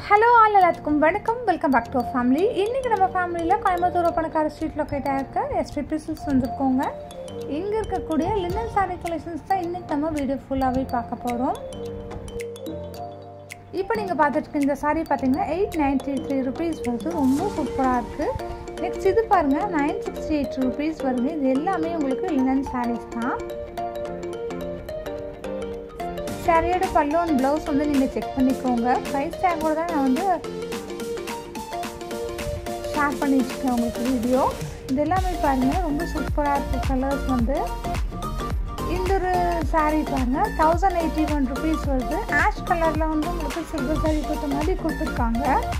hello all எல்லாத்துக்கும் வணக்கம் welcome back to family இன்றைக்கி நம்ம ஃபேமிலியில் கோயம்புத்தூர் பணக்கார ஸ்ட்ரீட் லொக்கேட்டாக இருக்க எஸ்பி பீசஸ் வந்திருக்கோங்க இங்கே இருக்கக்கூடிய லினன் சாரி கலெக்ஷன்ஸ் தான் இன்றைக்கி நம்ம வீடியோ ஃபுல்லாகவே பார்க்க போகிறோம் இப்போ நீங்கள் பார்த்துட்டு இந்த சாரீ பார்த்தீங்கன்னா எயிட் நைன்ட்டி த்ரீ ருபீஸ் வருது ரொம்ப சூப்பராக இருக்குது நெக்ஸ்ட் இது பாருங்கள் நைன் சிக்ஸ்டி எயிட் ருபீஸ் வருது இது எல்லாமே உங்களுக்கு லினன் சாரீஸ் தான் சாரியோட பல்லு அண்ட் ப்ளவுஸ் வந்து நீங்கள் செக் பண்ணிக்கோங்க ப்ரைஸ் டேக்கோட தான் நான் வந்து ஷேர் பண்ணி வச்சுருக்கேன் உங்களுக்கு வீடியோ இது எல்லாமே பாருங்கள் ரொம்ப சூப்பராக இருக்குது கலர்ஸ் வந்து இந்த ஒரு சாரீ பாருங்கள் தௌசண்ட் எயிட்டி ஒன் ருபீஸ் வருது ஆஷ் கலரில் வந்து உங்களுக்கு சில்வர் சாரீ கொடுத்த மாதிரி கொடுத்துருக்காங்க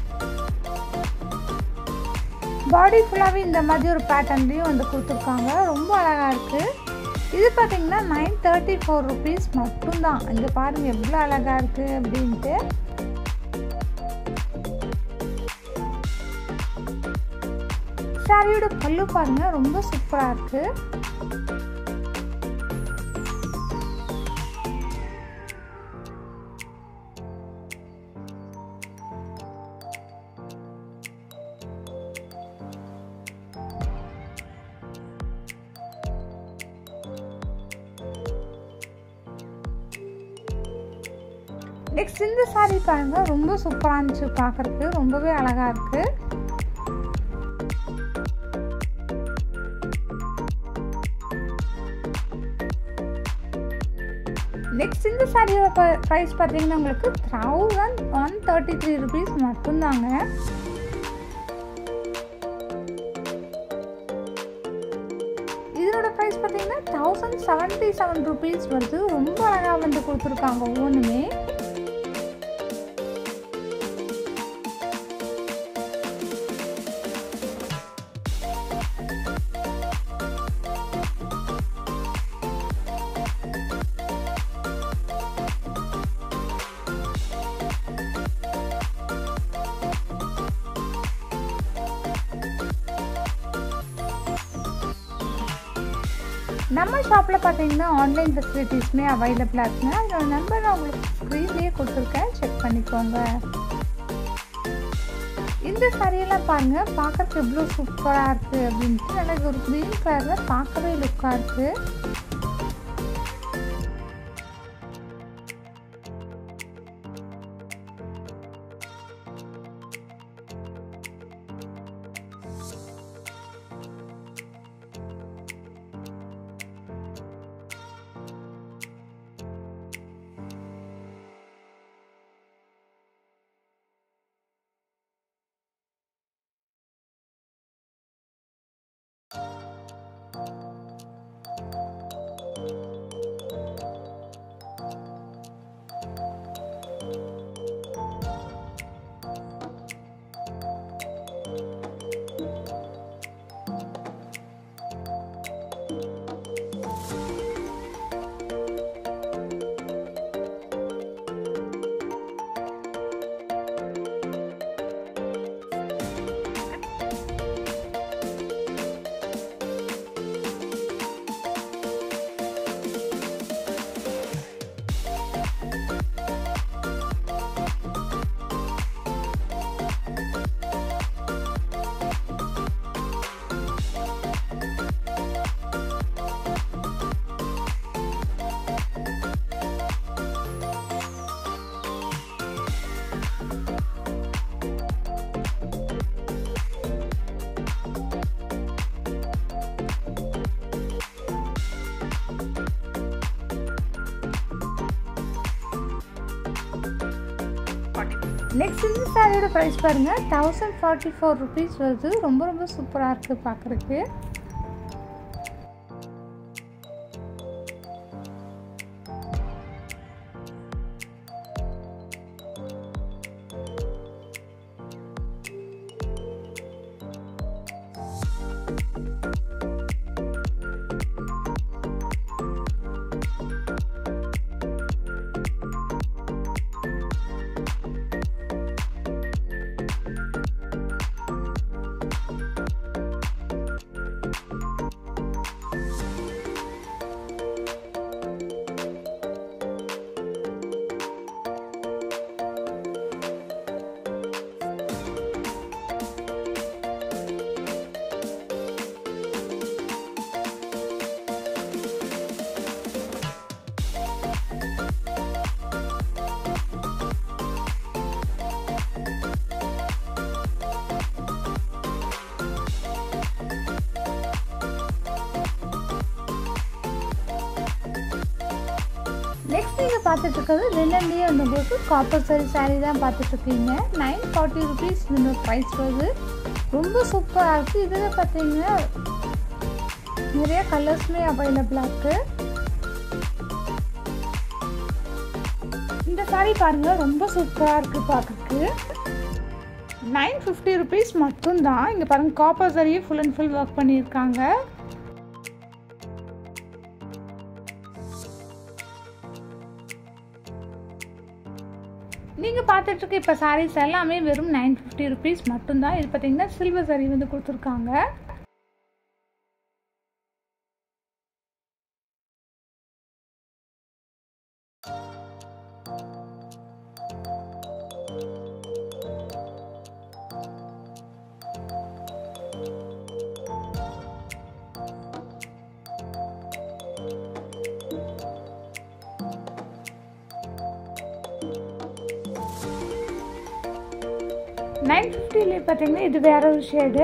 பாடி ஃபுல்லாகவே இந்த மாதிரி ஒரு பேட்டர்ன்லேயும் வந்து கொடுத்துருக்காங்க ரொம்ப அழகாக இருக்குது இது பார்த்தீங்கன்னா நைன் தேர்ட்டி ஃபோர் ருபீஸ் மட்டும்தான் இங்கே பாருங்கள் எவ்வளோ அழகாக இருக்குது அப்படின்ட்டு சாரியோட பல்லு பாருங்கள் ரொம்ப சூப்பராக இருக்குது நெக்ஸ்ட் இந்த சாரீ பாருங்க ரொம்ப சூப்பராக இருந்துச்சு பார்க்குறதுக்கு ரொம்பவே அழகாக இருக்குது நெக்ஸ்ட் இந்த சாரியோட ப்ரைஸ் பார்த்தீங்கன்னா உங்களுக்கு thousand one thirty three rupees மட்டும்தாங்க இதனோட ப்ரைஸ் பார்த்தீங்கன்னா தௌசண்ட் செவன்ட்டி செவன் ருபீஸ் வருது ரொம்ப அழகாக வந்து கொடுத்துருக்காங்க ஒவ்வொன்றுமே நம்ம ஷாப்பில் பார்த்தீங்கன்னா ஆன்லைன் ஃபெசிலிட்டிஸுமே அவைலபிளாக இருக்குங்க அதோட நம்பர் நான் உங்களுக்கு ஸ்க்ரீன்லேயே கொடுத்துருக்கேன் செக் பண்ணிக்கோங்க இந்த சாரியெல்லாம் பாருங்கள் பார்க்கறதுக்கு எவ்வளோ சூப்பராக இருக்குது அப்படின்ட்டு எனக்கு ஒரு க்ரீன் கலரில் பார்க்கவே லுக்காக இருக்குது நெக்ஸ்ட் இந்த சாரியோட ப்ரைஸ் பாருங்கள் தௌசண்ட் ஃபார்ட்டி ஃபோர் ருபீஸ் வருது ரொம்ப ரொம்ப சூப்பராக இருக்குது பார்க்குறதுக்கு பார்த்துட்டு இருக்கிறது லினன்லேயே வந்து உங்களுக்கு காப்பர் சரி சாரீ தான் பார்த்துட்ருக்கீங்க நைன் ஃபார்ட்டி ருபீஸ் இந்த ப்ரைஸ் வருது ரொம்ப சூப்பராக இருக்குது இதில் பார்த்தீங்கன்னா நிறைய கலர்ஸுமே அவைலபிளாக இருக்குது இந்த சாரீ பாருங்கள் ரொம்ப சூப்பராக இருக்குது பார்க்கறதுக்கு நைன் ஃபிஃப்டி ருபீஸ் மட்டும்தான் இங்கே பாருங்கள் காப்பர் சரியே ஃபுல் அண்ட் ஃபுல் ஒர்க் பண்ணியிருக்காங்க நீங்கள் பார்த்துட்ருக்க இப்போ சாரீஸ் எல்லாமே வெறும் நைன் ஃபிஃப்டி ருபீஸ் மட்டும்தான் இது பார்த்தீங்கன்னா சில்வர் சாரீ வந்து கொடுத்துருக்காங்க நைன் ஃபிஃப்டிலே பார்த்தீங்கன்னா இது வேற ஒரு ஷேடு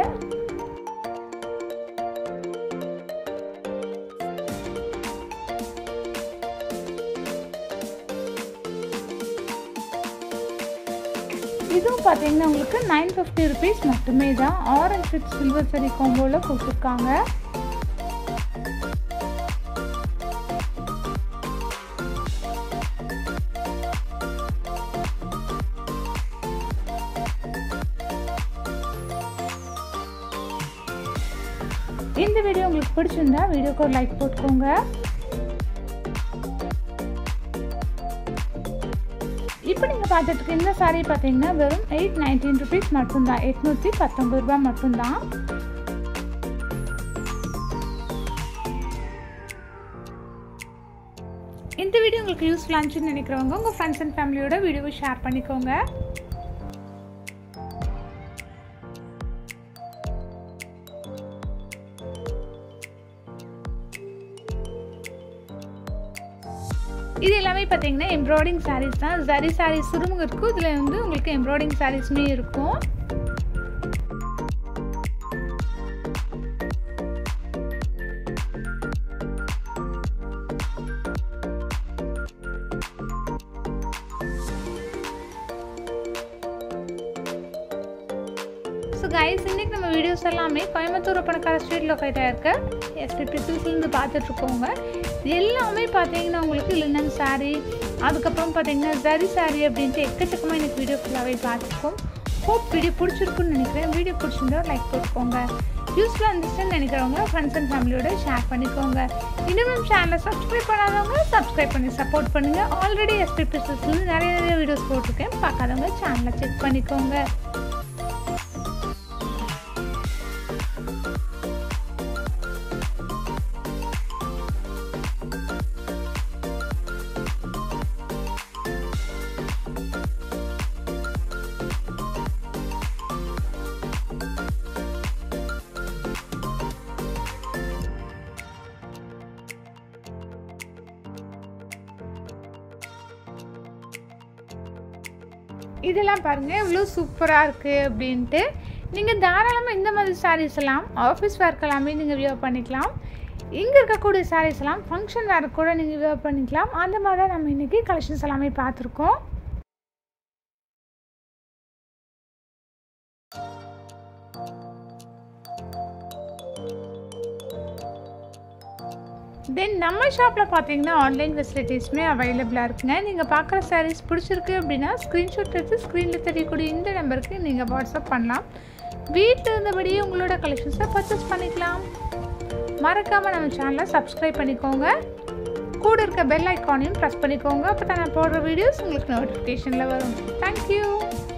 இதுவும் பார்த்தீங்கன்னா உங்களுக்கு நைன் ஃபிஃப்டி ருபீஸ் மட்டுமே தான் ஆரஞ்ச் வித் சில்வர் சரி காம்போவில் கொடுத்துருக்காங்க இந்த வீடியோ உங்களுக்கு பிடிச்சிருந்தா வீடியோக்கு ஒரு லைக் போட்டுக்கோங்க இப்போ நீங்கள் பார்த்துட்டு இருக்க இந்த சாரீ பார்த்தீங்கன்னா வெறும் எயிட் நைன்டீன் ருபீஸ் மட்டும்தான் எட்நூற்றி பத்தொம்பது ரூபா மட்டும்தான் இந்த வீடியோ உங்களுக்கு யூஸ்ஃபுல்லாக இருந்துச்சுன்னு நினைக்கிறவங்க உங்கள் ஃப்ரெண்ட்ஸ் அண்ட் ஃபேமிலியோட வீடியோவை ஷேர் பண்ணிக்கோங்க இது எல்லாமே பார்த்தீங்கன்னா எம்ப்ராய்டிங் சாரீஸ் தான் ஜரி சாரீஸ் சுருமுங்க இருக்கும் இதில் வந்து உங்களுக்கு எம்ப்ராய்டிங் சாரீஸுமே இருக்கும் ஸோ கைஸ் இன்றைக்கி நம்ம வீடியோஸ் எல்லாமே கோயம்புத்தூர் பணக்கார ஸ்ட்ரீட் லொக்கேட்டாக இருக்க எஸ்பிபி சில்ஸ்லேருந்து பார்த்துட்ருக்கோங்க இது எல்லாமே பார்த்தீங்கன்னா உங்களுக்கு லினன் சாரீ அதுக்கப்புறம் பார்த்தீங்கன்னா ஜரி சாரீ அப்படின்ட்டு எக்கச்சக்கமாக எனக்கு வீடியோ ஃபுல்லாகவே பார்த்துருக்கோம் ஹோப் வீடியோ பிடிச்சிருக்குன்னு நினைக்கிறேன் வீடியோ பிடிச்சிருந்தா லைக் போட்டுக்கோங்க யூஸ்ஃபுல்லாக இருந்துச்சுன்னு நினைக்கிறவங்க ஃப்ரெண்ட்ஸ் அண்ட் ஃபேமிலியோட ஷேர் பண்ணிக்கோங்க இன்னும் சேனலை சப்ஸ்கிரைப் பண்ணாதவங்க சப்ஸ்கிரைப் பண்ணி சப்போர்ட் பண்ணுங்கள் ஆல்ரெடி எஸ்பிபி சில்ஸ்லேருந்து நிறைய நிறைய வீடியோஸ் போட்டிருக்கேன் பார்க்காதவங்க சேனலை செக் பண்ணிக்கோங்க இதெல்லாம் பாருங்கள் எவ்வளோ சூப்பராக இருக்குது அப்படின்ட்டு நீங்கள் தாராளமாக இந்த மாதிரி சாரீஸ் எல்லாம் ஆஃபீஸ் ஒர்க் எல்லாமே நீங்கள் வியர் பண்ணிக்கலாம் இங்கே இருக்கக்கூடிய சாரீஸ் எல்லாம் ஃபங்க்ஷன் வேறு கூட நீங்கள் வியர் பண்ணிக்கலாம் அந்த மாதிரி தான் நம்ம இன்றைக்கி கலெக்ஷன்ஸ் எல்லாமே பார்த்துருக்கோம் தென் நம்ம ஷாப்பில் பார்த்தீங்கன்னா ஆன்லைன் ஃபெசிலிட்டிஸுமே அவைலபிளாக இருக்குங்க நீங்கள் பார்க்குற சாரீஸ் பிடிச்சிருக்கு அப்படின்னா ஸ்க்ரீன்ஷாட் எடுத்து ஸ்க்ரீனில் தெரியக்கூடிய இந்த நம்பருக்கு நீங்கள் வாட்ஸ்அப் பண்ணலாம் வீட்டில் இருந்தபடியே உங்களோட கலெக்ஷன்ஸை பர்ச்சேஸ் பண்ணிக்கலாம் மறக்காமல் நம்ம சேனலை சப்ஸ்கிரைப் பண்ணிக்கோங்க கூட இருக்க பெல் ஐக்கானையும் ப்ரெஸ் பண்ணிக்கோங்க அப்போ தான் நான் போடுற வீடியோஸ் உங்களுக்கு நோட்டிஃபிகேஷனில் வரும் தேங்க்யூ